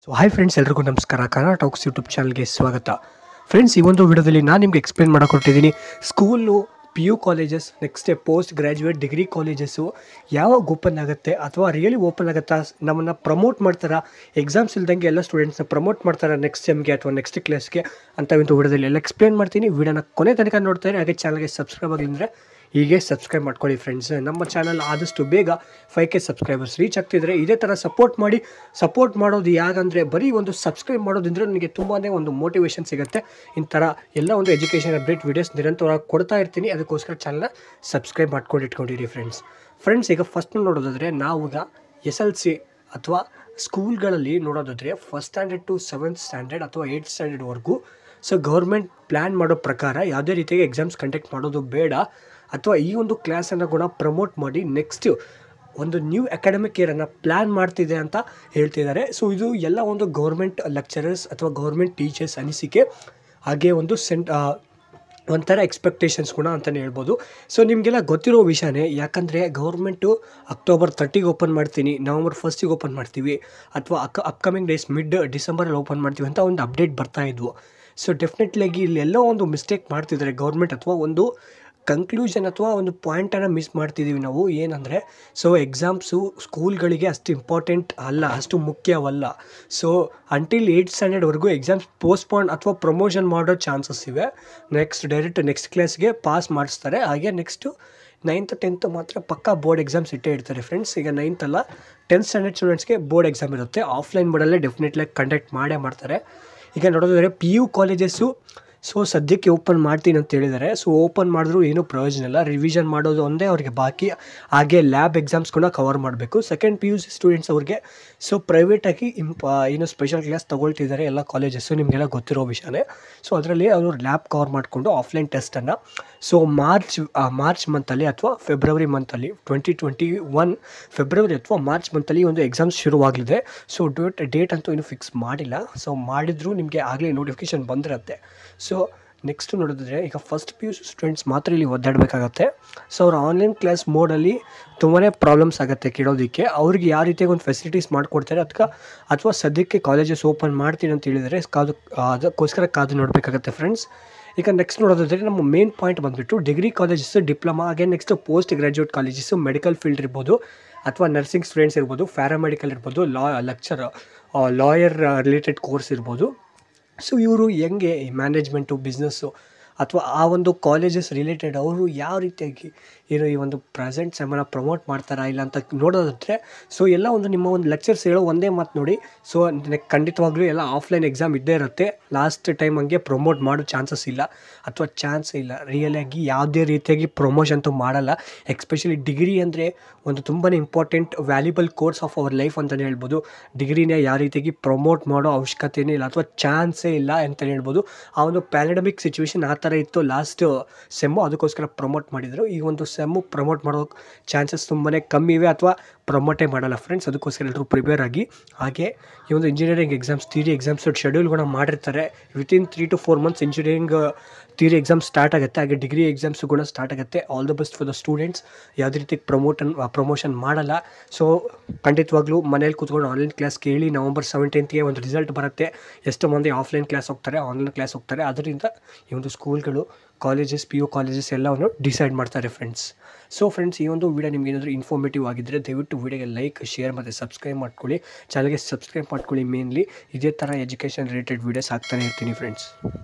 so hi friends ಎಲ್ರಿಗೂ ನಮಸ್ಕಾರ Kannada tax YouTube ಚಾನಲ್ಗೆ ಸ್ವಾಗತ ಫ್ರೆಂಡ್ಸ್ ಈ ಒಂದು ವಿಡಿಯೋದಲ್ಲಿ ನಾನು ನಿಮಗೆ ಎಕ್ಸ್ಪ್ಲೇನ್ ಮಾಡಕ್ಕೆ ಹೊರಟಿದ್ದೀನಿ school P U colleges next post graduate degree colleges ಯಾವಾಗ ಓಪನ್ ಆಗುತ್ತೆ ಅಥವಾ ರಿಯಲಿ ಓಪನ್ ಆಗುತ್ತಾ ನಮ್ಮನ್ನು ಪ್ರಮೋಟ್ ಮಾಡ್ತಾರಾ ಎಕ್ಸಾಮ್ಸ್ ಇಲ್ದಂಗೆ ಎಲ್ಲ ಸ್ಟೂಡೆಂಟ್ಸ್ನ ಪ್ರಮೋಟ್ ಮಾಡ್ತಾರಾ ನೆಕ್ಸ್ಟ್ ಸೆಮ್ಗೆ ಅಥವಾ ನೆಕ್ಸ್ಟ್ ಕ್ಲಾಸ್ಗೆ ಅಂತ ಒಂದು ವಿಡಿಯೋದಲ್ಲಿ ಎಲ್ಲ ಎಕ್ಸ್ಪ್ಲೇನ್ ಮಾಡ್ತೀನಿ ವಿಡಿಯೋನ ಕೊನೆ ತನಕ ನೋಡ್ತಾರೆ ಹಾಗೆ ಚಾನಲ್ಗೆ ಸಬ್ಸ್ಕ್ರೈಬ್ ಆಗಿದ್ರೆ ಹೀಗೆ ಸಬ್ಸ್ಕ್ರೈಬ್ ಮಾಡ್ಕೊಳ್ಳಿ ಫ್ರೆಂಡ್ಸ್ ನಮ್ಮ ಚಾನಲ್ ಆದಷ್ಟು ಬೇಗ ಫೈವ್ ಕೆ ಸಬ್ಸ್ಕ್ರೈಬರ್ಸ್ ರೀಚ್ ಆಗ್ತಿದ್ರೆ ಇದೇ ಥರ ಸಪೋರ್ಟ್ ಮಾಡಿ ಸಪೋರ್ಟ್ ಮಾಡೋದು ಯಾಕಂದರೆ ಬರೀ ಒಂದು ಸಬ್ಸ್ಕ್ರೈಬ್ ಮಾಡೋದ್ರಿಂದ ನನಗೆ ತುಂಬಾ ಒಂದು ಮೋಟಿವೇಶನ್ ಸಿಗುತ್ತೆ ಈ ಥರ ಎಲ್ಲ ಒಂದು ಎಜುಕೇಷನ್ ಅಪ್ಡೇಟ್ ವೀಡಿಯೋಸ್ ನಿರಂತರವಾಗಿ ಕೊಡ್ತಾ ಇರ್ತೀನಿ ಅದಕ್ಕೋಸ್ಕರ ಚಾನಲ್ನ ಸಬ್ಸ್ಕ್ರೈಬ್ ಮಾಡ್ಕೊಂಡು ಇಟ್ಕೊಂಡಿರಿ ಫ್ರೆಂಡ್ಸ್ ಫ್ರೆಂಡ್ಸ್ ಈಗ ಫಸ್ಟ್ ನೋಡೋದಾದರೆ ನಾವೀಗ ಎಸ್ ಎಲ್ ಸಿ ಅಥವಾ ಸ್ಕೂಲ್ಗಳಲ್ಲಿ ನೋಡೋದಾದರೆ first standard to seventh standard ಅಥವಾ ಏಯ್ಟ್ ಸ್ಟ್ಯಾಂಡರ್ಡ್ವರೆಗೂ ಸೊ ಗೌರ್ಮೆಂಟ್ ಪ್ಲ್ಯಾನ್ ಮಾಡೋ ಪ್ರಕಾರ ಯಾವುದೇ ರೀತಿಯಾಗಿ ಎಕ್ಸಾಮ್ಸ್ ಕಂಡಕ್ಟ್ ಮಾಡೋದು ಬೇಡ ಅಥವಾ ಈ ಒಂದು ಕ್ಲಾಸನ್ನು ಕೂಡ ಪ್ರಮೋಟ್ ಮಾಡಿ ನೆಕ್ಸ್ಟ್ ಒಂದು ನ್ಯೂ ಅಕಾಡೆಮಿಕ್ ಇಯರನ್ನು ಪ್ಲ್ಯಾನ್ ಮಾಡ್ತಿದೆ ಅಂತ ಹೇಳ್ತಿದ್ದಾರೆ ಸೊ ಇದು ಎಲ್ಲ ಒಂದು ಗೌರ್ಮೆಂಟ್ ಲೆಕ್ಚರರ್ಸ್ ಅಥವಾ ಗೌರ್ಮೆಂಟ್ ಟೀಚರ್ಸ್ ಅನಿಸಿಕೆ ಹಾಗೆ ಒಂದು ಸೆಂಟ್ ಒಂಥರ ಎಕ್ಸ್ಪೆಕ್ಟೇಷನ್ಸ್ ಕೂಡ ಅಂತಲೇ ಹೇಳ್ಬೋದು ಸೊ ನಿಮಗೆಲ್ಲ ಗೊತ್ತಿರೋ ವಿಷಯನೇ ಯಾಕಂದರೆ ಗೌರ್ಮೆಂಟು ಅಕ್ಟೋಬರ್ ತರ್ಟಿಗೆ ಓಪನ್ ಮಾಡ್ತೀನಿ ನವಂಬರ್ ಫಸ್ಟಿಗೆ ಓಪನ್ ಮಾಡ್ತೀವಿ ಅಥವಾ ಅಕ್ ಅಪ್ಕಮಿಂಗ್ ಡೇಸ್ ಮಿಡ್ ಡಿಸೆಂಬರಲ್ಲಿ ಓಪನ್ ಮಾಡ್ತೀವಿ ಅಂತ ಒಂದು ಅಪ್ಡೇಟ್ ಬರ್ತಾ ಇದ್ವು ಸೊ ಡೆಫಿನೆಟ್ಲಾಗಿ ಇಲ್ಲೆಲ್ಲೋ ಒಂದು ಮಿಸ್ಟೇಕ್ ಮಾಡ್ತಿದ್ದಾರೆ ಗೌರ್ಮೆಂಟ್ ಅಥವಾ ಒಂದು ಕನ್ಕ್ಲೂಷನ್ ಅಥವಾ ಒಂದು ಪಾಯಿಂಟನ್ನು ಮಿಸ್ ಮಾಡ್ತಿದ್ದೀವಿ ನಾವು ಏನಂದರೆ ಸೊ ಎಕ್ಸಾಮ್ಸು ಸ್ಕೂಲ್ಗಳಿಗೆ ಅಷ್ಟು ಇಂಪಾರ್ಟೆಂಟ್ ಅಲ್ಲ ಅಷ್ಟು ಮುಖ್ಯವಲ್ಲ ಸೊ ಅಂಟಿಲ್ ಏಯ್ಟ್ ಸ್ಟ್ಯಾಂಡರ್ಡ್ವರೆಗೂ ಎಕ್ಸಾಮ್ಸ್ ಪೋಸ್ಟ್ಪೋನ್ ಅಥವಾ ಪ್ರಮೋಷನ್ ಮಾಡೋ ಚಾನ್ಸಸ್ ಇವೆ ನೆಕ್ಸ್ಟ್ ಡೈರೆಕ್ಟ್ ನೆಕ್ಸ್ಟ್ ಕ್ಲಾಸ್ಗೆ ಪಾಸ್ ಮಾಡಿಸ್ತಾರೆ ಹಾಗೆ ನೆಕ್ಸ್ಟು ನೈನ್ತ್ ಟೆಂತ್ ಮಾತ್ರ ಪಕ್ಕಾ ಬೋರ್ಡ್ ಎಕ್ಸಾಮ್ಸ್ ಇಟ್ಟೇ ಇರ್ತಾರೆ ಫ್ರೆಂಡ್ಸ್ ಈಗ ನೈನ್ತ್ ಅಲ್ಲ ಟೆಂತ್ ಸ್ಟ್ಯಾಂಡರ್ಡ್ ಸ್ಟೂಡೆಂಟ್ಸ್ಗೆ ಬೋರ್ಡ್ ಎಕ್ಸಾಮ್ ಇರುತ್ತೆ ಆಫ್ಲೈನ್ ಬೋರ್ಡಲ್ಲೇ ಡೆಫಿನೆಟ್ಲಾಗಿ ಕಂಡಕ್ಟ್ ಮಾಡೇ ಮಾಡ್ತಾರೆ ಈಗ ನೋಡೋದಾದರೆ ಪಿ ಯು ಕಾಲೇಜಸ್ಸು ಸೊ ಸದ್ಯಕ್ಕೆ ಓಪನ್ ಮಾಡ್ತೀನಿ ಅಂತ ಹೇಳಿದ್ದಾರೆ ಸೊ ಓಪನ್ ಮಾಡಿದ್ರು ಏನೂ ಪ್ರಯೋಜನ ಇಲ್ಲ ರಿವಿಷನ್ ಮಾಡೋದು ಒಂದೇ ಅವ್ರಿಗೆ ಬಾಕಿ ಹಾಗೆ ಲ್ಯಾಬ್ ಎಕ್ಸಾಮ್ಸ್ ಕೂಡ ಕವರ್ ಮಾಡಬೇಕು second P U C students ಅವ್ರಿಗೆ ಸೊ ಪ್ರೈವೇಟಾಗಿ ಇಂಪ ಏನು ಸ್ಪೆಷಲ್ ಕ್ಲಾಸ್ ತೊಗೊಳ್ತಿದ್ದಾರೆ ಎಲ್ಲ ಕಾಲೇಜಸ್ಸು ನಿಮಗೆಲ್ಲ ಗೊತ್ತಿರೋ ವಿಷಯನೇ ಸೊ ಅದರಲ್ಲಿ ಅವರು ಲ್ಯಾಬ್ ಕವರ್ ಮಾಡಿಕೊಂಡು ಆಫ್ಲೈನ್ ಟೆಸ್ಟನ್ನು ಸೊ ಮಾರ್ಚ್ ಮಾರ್ಚ್ ಮಂತಲ್ಲಿ ಅಥವಾ ಫೆಬ್ರವರಿ ಮಂತಲ್ಲಿ ಟ್ವೆಂಟಿ ಟ್ವೆಂಟಿ ಒನ್ ಫೆಬ್ರವರಿ ಅಥವಾ ಮಾರ್ಚ್ ಮಂತಲ್ಲಿ ಒಂದು ಎಕ್ಸಾಮ್ಸ್ ಶುರುವಾಗಲಿದೆ ಸೊ ಡೇಟ್ ಡೇಟ್ ಅಂತೂ ಇನ್ನೂ ಫಿಕ್ಸ್ ಮಾಡಿಲ್ಲ ಸೊ ಮಾಡಿದರೂ ನಿಮಗೆ ಆಗಲೇ ನೋಟಿಫಿಕೇಶನ್ ಬಂದಿರುತ್ತೆ ಸೊ ನೆಕ್ಸ್ಟು ನೋಡಿದ್ರೆ ಈಗ ಫಸ್ಟ್ ಪಿ ಯು ಸ್ಟೂಡೆಂಟ್ಸ್ ಮಾತ್ರ ಇಲ್ಲಿ ಒದ್ದಾಡಬೇಕಾಗತ್ತೆ ಸೊ ಅವ್ರು ಆನ್ಲೈನ್ ಕ್ಲಾಸ್ ಮೋಡಲ್ಲಿ ತುಂಬಾ ಪ್ರಾಬ್ಲಮ್ಸ್ ಆಗುತ್ತೆ ಕೇಳೋದಕ್ಕೆ ಅವ್ರಿಗೆ ಯಾವ ರೀತಿಯಾಗಿ ಒಂದು ಫೆಸಿಲಿಟೀಸ್ ಮಾಡಿಕೊಡ್ತಾರೆ ಅದಕ್ಕೆ ಅಥವಾ ಸದ್ಯಕ್ಕೆ ಕಾಲೇಜಸ್ ಓಪನ್ ಮಾಡ್ತೀನಿ ಅಂತ ಹೇಳಿದರೆ ಕಾದು ಅದಕ್ಕೋಸ್ಕರ ಕಾದು ನೋಡಬೇಕಾಗತ್ತೆ ಫ್ರೆಂಡ್ಸ್ ಈಗ ನೆಕ್ಸ್ಟ್ ನೋಡೋದಾದರೆ ನಮ್ಮ ಮೇನ್ ಪಾಯಿಂಟ್ ಬಂದುಬಿಟ್ಟು ಡಿಗ್ರಿ ಕಾಲೇಜಸ್ ಡಿಪ್ಲೊಮಾ ಹಾಗೆ next post graduate colleges medical field ಇರ್ಬೋದು ಅಥವಾ ನರ್ಸಿಂಗ್ ಸ್ಟೂಡೆಂಟ್ಸ್ ಇರ್ಬೋದು ಪ್ಯಾರಾಮೆಡಿಕಲ್ ಇರ್ಬೋದು law lecture lawyer related course ಇರ್ಬೋದು ಸೊ ಇವರು ಹೆಂಗೆ ಮ್ಯಾನೇಜ್ಮೆಂಟು ಬಿಸ್ನೆಸ್ಸು ಅಥವಾ ಆ ಒಂದು ಕಾಲೇಜಸ್ ರಿಲೇಟೆಡ್ ಅವರು ಯಾವ ರೀತಿಯಾಗಿ ಏನು ಈ ಒಂದು ಪ್ರೆಸೆಂಟ್ ಸೆಮನ್ನ ಪ್ರಮೋಟ್ ಮಾಡ್ತಾರಾ ಇಲ್ಲ ಅಂತ ನೋಡೋದಾದರೆ ಸೊ ಎಲ್ಲ ಒಂದು ನಿಮ್ಮ ಒಂದು ಲೆಕ್ಚರ್ಸ್ ಹೇಳೋ ಒಂದೇ ಮಾತು ನೋಡಿ ಸೊ ಖಂಡಿತವಾಗ್ಲೂ ಎಲ್ಲ ಆಫ್ಲೈನ್ ಎಕ್ಸಾಮ್ ಇದ್ದೇ ಇರುತ್ತೆ ಲಾಸ್ಟ್ ಟೈಮ್ ಹಂಗೆ ಪ್ರಮೋಟ್ ಮಾಡೋ ಚಾನ್ಸಸ್ ಇಲ್ಲ ಅಥವಾ ಚಾನ್ಸ್ ಇಲ್ಲ ರಿಯಲಾಗಿ ಯಾವುದೇ ರೀತಿಯಾಗಿ ಪ್ರಮೋಷನ್ ಅಂತೂ ಮಾಡಲ್ಲ ಎಕ್ಸ್ಪೆಷಲಿ ಡಿಗ್ರಿ ಅಂದರೆ ಒಂದು ತುಂಬಾ important valuable course of our life ಅಂತಲೇ ಹೇಳ್ಬೋದು ಡಿಗ್ರಿನ ಯಾವ ರೀತಿಯಾಗಿ ಪ್ರಮೋಟ್ ಮಾಡೋ ಅವಶ್ಯಕತೆಯೇ ಇಲ್ಲ ಅಥವಾ ಚಾನ್ಸೇ ಇಲ್ಲ ಅಂತಲೇ ಹೇಳ್ಬೋದು ಆ ಒಂದು ಪ್ಯಾನಡಮಿಕ್ ಸಿಚುವೇಶನ್ ಆ ಥರ ಇತ್ತು ಲಾಸ್ಟ್ ಸೆಮ್ಮು ಅದಕ್ಕೋಸ್ಕರ ಪ್ರಮೋಟ್ ಮಾಡಿದರು ಈ ಒಂದು ಸೆಮ್ಮು ಪ್ರಮೋಟ್ ಮಾಡೋ ಚಾನ್ಸಸ್ ತುಂಬಾ ಕಮ್ಮಿ ಇವೆ ಅಥವಾ ಪ್ರಮೋಟೇ ಮಾಡಲ್ಲ ಫ್ರೆಂಡ್ಸ್ ಅದಕ್ಕೋಸ್ಕರ ಎಲ್ಲರೂ ಪ್ರಿಪೇರ್ ಆಗಿ ಹಾಗೆ ಈ ಒಂದು engineering exams theory exams schedule ಕೂಡ ಮಾಡಿರ್ತಾರೆ within three to four months engineering theory exam start ಆಗುತ್ತೆ ಹಾಗೆ ಡಿಗ್ರಿ ಎಕ್ಸಾಮ್ಸು ಕೂಡ ಸ್ಟಾರ್ಟ್ ಆಗುತ್ತೆ all the best for the students ಯಾವುದೇ ರೀತಿ ಪ್ರಮೋಟನ್ ಪ್ರಮೋಷನ್ ಮಾಡಲ್ಲ ಸೊ ಖಂಡಿತವಾಗ್ಲೂ ಮನೇಲಿ ಕೂತ್ಕೊಂಡು ಆನ್ಲೈನ್ ಕ್ಲಾಸ್ ಕೇಳಿ ನವಂಬರ್ ಸೆವೆಂಟೀನ್ತ್ಗೆ ಒಂದು ರಿಸಲ್ಟ್ ಬರುತ್ತೆ ಎಷ್ಟು ಮಂದಿ ಆಫ್ಲೈನ್ ಕ್ಲಾಸ್ ಹೋಗ್ತಾರೆ ಆನ್ಲೈನ್ ಕ್ಲಾಸ್ ಹೋಗ್ತಾರೆ ಅದರಿಂದ ಈ ಒಂದು ಸ್ಕೂಲ್ಗಳು ಕಾಲೇಜಸ್ ಪಿ ಯು ಕಾಲೇಜಸ್ ಎಲ್ಲವನ್ನು ಡಿಸೈಡ್ ಮಾಡ್ತಾರೆ ಫ್ರೆಂಡ್ಸ್ ಸೊ ಫ್ರೆಂಡ್ಸ್ ಈ ಒಂದು ವಿಡಿಯೋ ನಿಮ್ಗೆ ಏನಾದರೂ ಇನ್ಫಾರ್ಮೇಟಿವ್ ಆಗಿದ್ದರೆ ದಯವಿಟ್ಟು ವಿಡಿಯೋಗೆ ಲೈಕ್ ಶೇರ್ ಮತ್ತು ಸಬ್ಸ್ಕ್ರೈಬ್ ಮಾಡ್ಕೊಳ್ಳಿ ಚಾನಲ್ಗೆ ಸಬ್ಸ್ಕ್ರೈಬ್ ಮಾಡ್ಕೊಳ್ಳಿ ಮೇನ್ಲಿ ಇದೇ ಥರ ಎಜುಕೇಷನ್ ರಿಲೇಟೆಡ್ ವೀಡಿಯೋಸ್ ಹಾಕ್ತಾನೆ ಇರ್ತೀನಿ ಫ್ರೆಂಡ್ಸ್